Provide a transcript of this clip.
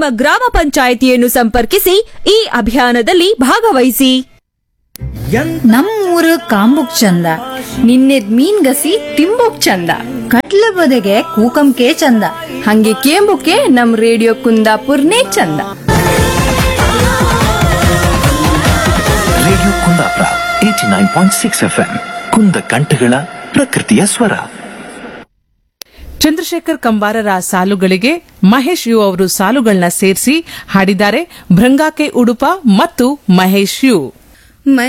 ನಿಮ್ಮ ಗ್ರಾಮ ಪಂಚಾಯಿತಿಯನ್ನು ಸಂಪರ್ಕಿಸಿ ಈ ಅಭಿಯಾನದಲ್ಲಿ ಭಾಗವಹಿಸಿ ನಮ್ಮೂರು ಕಾಂಬುಕ್ ಚಂದ ನಿನ್ನೆದ್ ಮೀನ್ಗಸಿ ತಿಂಬುಕ್ ಚಂದ ಕಟ್ಲ ಬದೆಗೆ ಕೂಕಂಕೆ ಚಂದ ಹಂಗೆ ಕೇಂಬುಕೆ ನಮ್ ರೇಡಿಯೋ ಕುಂದಾಪುರ್ನೇ ಚಂದ radio Kundapura eighty nine point six F M ಕುಂದ ಕಂಠಗಳ ಪ್ರಕೃತಿಯ ಸ್ವರ ಚಂದ್ರಶೇಖರ್ ಕಂಬಾರರ ಸಾಲುಗಳಿಗೆ ಮಹೇಶ್ ಯು ಅವರು ಸಾಲುಗಳನ್ನ ಸೇರಿಸಿ ಹಾಡಿದ್ದಾರೆ ಭೃಂಗಾಕೆ ಉಡುಪ ಮತ್ತು ಮಹೇಶ್ ಯು